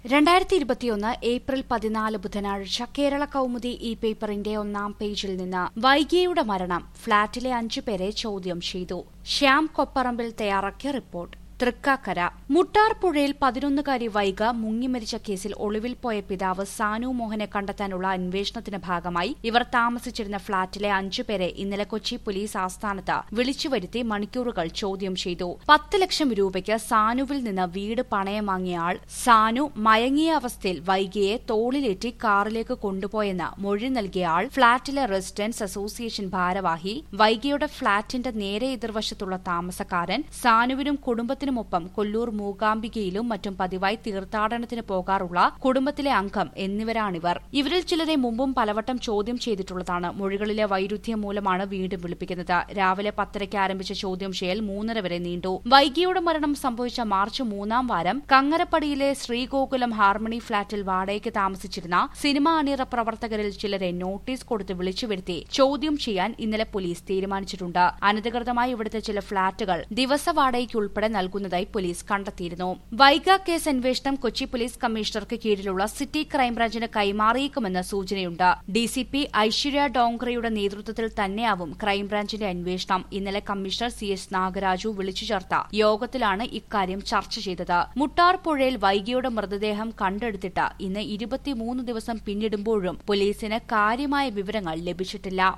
രണ്ടായിരത്തി ഇരുപത്തിയൊന്ന് ഏപ്രിൽ പതിനാല് ബുധനാഴ്ച കേരള കൗമുദി ഈ പേപ്പറിന്റെ ഒന്നാം പേജിൽ നിന്ന് വൈകിയുടെ മരണം ഫ്ളാറ്റിലെ അഞ്ചുപേരെ ചോദ്യം ചെയ്തു ശ്യാം കൊപ്പറമ്പിൽ തയ്യാറാക്കിയ റിപ്പോർട്ട് തൃക്കാക്കര മുട്ടാർ പുഴയിൽ പതിനൊന്നുകാരി വൈഗ മുങ്ങിമരിച്ച കേസിൽ ഒളിവിൽ പോയ പിതാവ് സാനു മോഹനെ കണ്ടെത്താനുള്ള അന്വേഷണത്തിന്റെ ഭാഗമായി ഇവർ താമസിച്ചിരുന്ന ഫ്ളാറ്റിലെ അഞ്ചുപേരെ ഇന്നലെ കൊച്ചി പോലീസ് ആസ്ഥാനത്ത് വിളിച്ചുവരുത്തി മണിക്കൂറുകൾ ചോദ്യം ചെയ്തു പത്ത് ലക്ഷം രൂപയ്ക്ക് സാനുവിൽ നിന്ന് വീട് പണയം വാങ്ങിയ ആൾ സാനു മയങ്ങിയ അവസ്ഥയിൽ വൈകിയെ തോളിലേറ്റി കാറിലേക്ക് കൊണ്ടുപോയെന്ന് മൊഴി നൽകിയ ആൾ ഫ്ളാറ്റിലെ റെസിഡൻസ് അസോസിയേഷൻ ഭാരവാഹി വൈകിയുടെ ഫ്ളാറ്റിന്റെ നേരെ എതിർവശത്തുള്ള താമസക്കാരൻ സാനുവിനും കുടുംബത്തിനുമൊപ്പം കൊല്ലൂർ മൂകാംബികയിലും മറ്റും പതിവായി തീർത്ഥാടനത്തിന് പോകാറുള്ള കുടുംബത്തിലെ അംഗം എന്നിവരാണിവർ ഇവരിൽ ചിലരെ മുമ്പും പലവട്ടം ചോദ്യം ചെയ്തിട്ടുള്ളതാണ് മൊഴികളിലെ വൈരുദ്ധ്യം മൂലമാണ് വീണ്ടും വിളിപ്പിക്കുന്നത് രാവിലെ പത്തരയ്ക്ക് ആരംഭിച്ച ചോദ്യം ചെയ്യൽ മൂന്നര വരെ നീണ്ടു വൈകിയുടെ മരണം സംഭവിച്ച മാർച്ച് മൂന്നാം വാരം കങ്ങരപ്പടിയിലെ ശ്രീഗോകുലം ഹാർമണി ഫ്ളാറ്റിൽ വാടകയ്ക്ക് താമസിച്ചിരുന്ന സിനിമാ അണിയറ പ്രവർത്തകരിൽ ചിലരെ നോട്ടീസ് കൊടുത്ത് വിളിച്ചു വരുത്തി ചോദ്യം ചെയ്യാൻ ഇന്നലെ പോലീസ് തീരുമാനിച്ചിട്ടുണ്ട് അനധികൃതമായി ഇവിടുത്തെ ചില ഫ്ളാറ്റുകൾ ദിവസ വാടകയ്ക്ക് ഉൾപ്പെടെ നൽകുന്നതായി പോലീസ് കണ്ടെത്തിയിരുന്നു വൈഗ കേസ് അന്വേഷണം കൊച്ചി പോലീസ് കമ്മീഷണർക്ക് കീഴിലുള്ള സിറ്റി ക്രൈംബ്രാഞ്ചിന് കൈമാറിയേക്കുമെന്ന് സൂചനയുണ്ട് ഡിസിപി ഐശ്വര്യ ഡോങ്ക്രയുടെ നേതൃത്വത്തിൽ തന്നെയാവും ക്രൈംബ്രാഞ്ചിന്റെ അന്വേഷണം ഇന്നലെ കമ്മീഷണർ സി എസ് നാഗരാജു വിളിച്ചു ചേർത്ത യോഗത്തിലാണ് ഇക്കാര്യം ചർച്ച ചെയ്തത് മുട്ടാർ പുഴയിൽ വൈകിയുടെ മൃതദേഹം കണ്ടെടുത്തിട്ട് ഇന്ന് ഇരുപത്തിമൂന്ന് ദിവസം പിന്നിടുമ്പോഴും പോലീസിന് കാര്യമായ വിവരങ്ങൾ ലഭിച്ചിട്ടില്ല